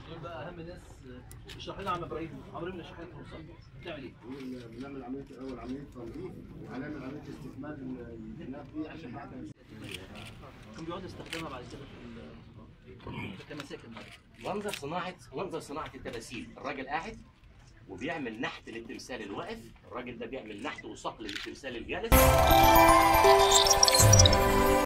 دول بقى اهم ناس اشرح لنا عن ابراهيم عمرو بن اشرح لنا التوصل بتعمل ايه؟ بنعمل عمليه اول عمليه تنظيف وهنعمل عمليه استكمال البناء دي عشان بعد كان بيقعد يستخدمها بعد كده في ال- في التماسيك بعد منظر صناعه منظر صناعه التماثيل الراجل قاعد وبيعمل نحت للتمثال الواقف الراجل ده بيعمل نحت وصقل للتمثال الجالس